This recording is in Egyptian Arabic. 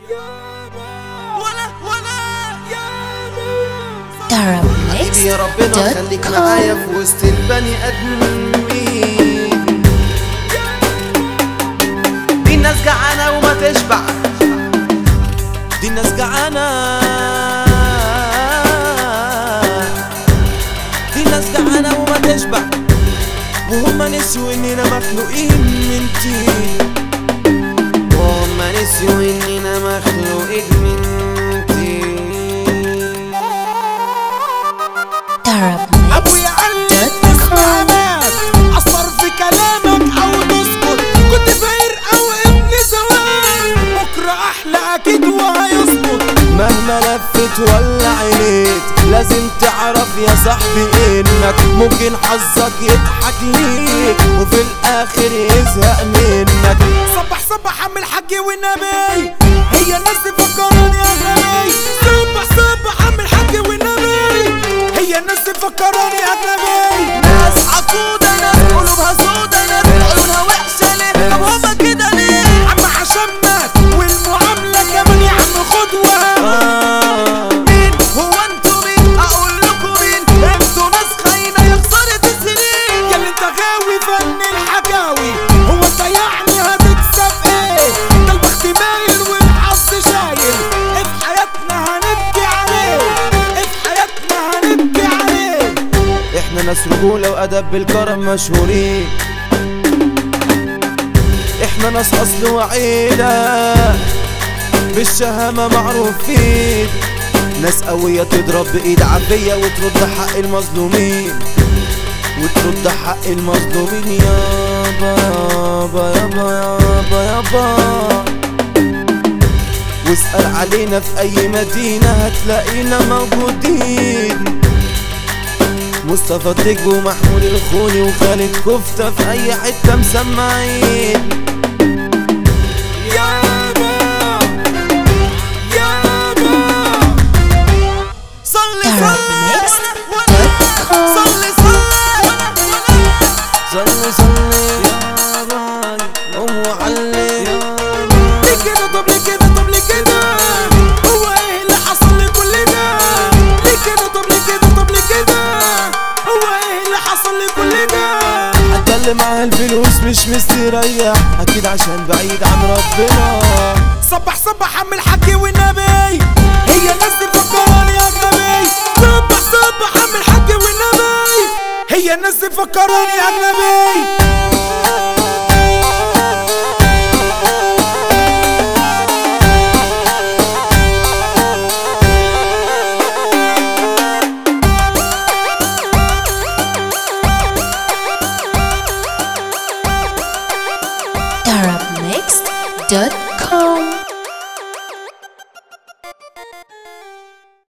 ولا ولا حبيبي يا ربنا خليك معايا في وسط البني ادمين دي الناس جعانة وما تشبع دي الناس جعانة دي الناس جعانة وما تشبع وهم نسيوا اننا مخلوقين من طين وهم نسيوا اننا مخلوقين من طين ابويا قال لي تسمع ناس اثر في كلامك او تسكت كنت فاير او ابن زمان بكره احلى اكيد وهيظبط مهما لفت ولا عينيت لازم تعرف يا صاحبي انك ممكن حظك يضحك ليك وفي الاخر يزهق منك صبح صبح عم الحاج والنبي هي الناس تفكرني يا غبي صبح صبح عم الحاج والنبي هي الناس تفكرني يا غبي ناس عقودة ناس قلوبها سودة ناس عيونها وحشة ليه طب هما كده ليه عم حشمك والمعاملة كمان يا عم خدوة آه. مين هو انتوا مين اقول لكم مين انتوا ناس خاينة يا خسارة السنين يا اللي انت غاوي فن الحكاوي هو انت يعني هتكسب ايه ده البخت مايل والحظ شايل ايه في حياتنا هنبكي عليه ايه في حياتنا هنبكي عليه احنا ناس رجولة وادب بالكرم مشهورين احنا ناس اصل وعيلة بالشهامة معروفين ناس قوية تضرب بايد عافية وترد حق المظلومين وترد حق المظلومين يابا يابا يابا يابا يابا واسأل علينا في أي مدينة هتلاقينا موجودين مصطفى الدج ومحمود الخوني وخالد كفتة في أي حتة مسمعين يابا يابا صلي صلي صلي صلي صلي صلي يا باي قوم وعلي ليه كده طب ليه كده طب ليه كده هو ايه اللي حصل لي كل ده ليه كده طب ليه كده طب ليه كده هو ايه اللي حصل لي كل ده حتى اللي معاه الفلوس مش مستريح أكيد عشان بعيد عن ربنا صبح صبح عم الحاج والنبي هي الناس تفكرني يا اجنبي صبح صبح عم الحاج والنبي هي الناس تفكرني يا اجنبي Arabmixed.com